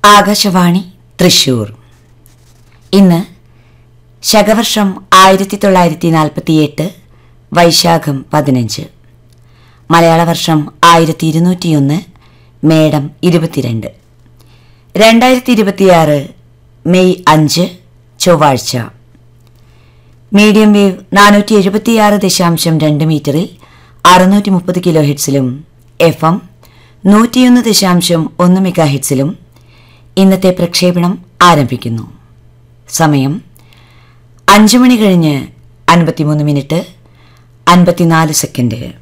ആകാശവാണി തൃശൂർ ഇന്ന് ശകവർഷം ആയിരത്തി തൊള്ളായിരത്തി നാൽപ്പത്തിയെട്ട് വൈശാഖം പതിനഞ്ച് മലയാള വർഷം ആയിരത്തി ഇരുന്നൂറ്റിയൊന്ന് മേടം ഇരുപത്തിരണ്ട് രണ്ടായിരത്തി ഇരുപത്തിയാറ് മെയ് അഞ്ച് ചൊവ്വാഴ്ച മീഡിയം വേവ് നാനൂറ്റി എഴുപത്തിയാറ് ദശാംശം രണ്ട് മീറ്ററിൽ അറുന്നൂറ്റി മുപ്പത് കിലോ ഹെഡ്സിലും എഫ് എം നൂറ്റിയൊന്ന് ദശാംശം ഒന്ന് മെഗാ ഹെഡ്സിലും ഇന്നത്തെ പ്രക്ഷേപണം ആരംഭിക്കുന്നു സമയം അഞ്ച് മണി കഴിഞ്ഞ് അൻപത്തിമൂന്ന് മിനിറ്റ് അൻപത്തിനാല് സെക്കൻഡ്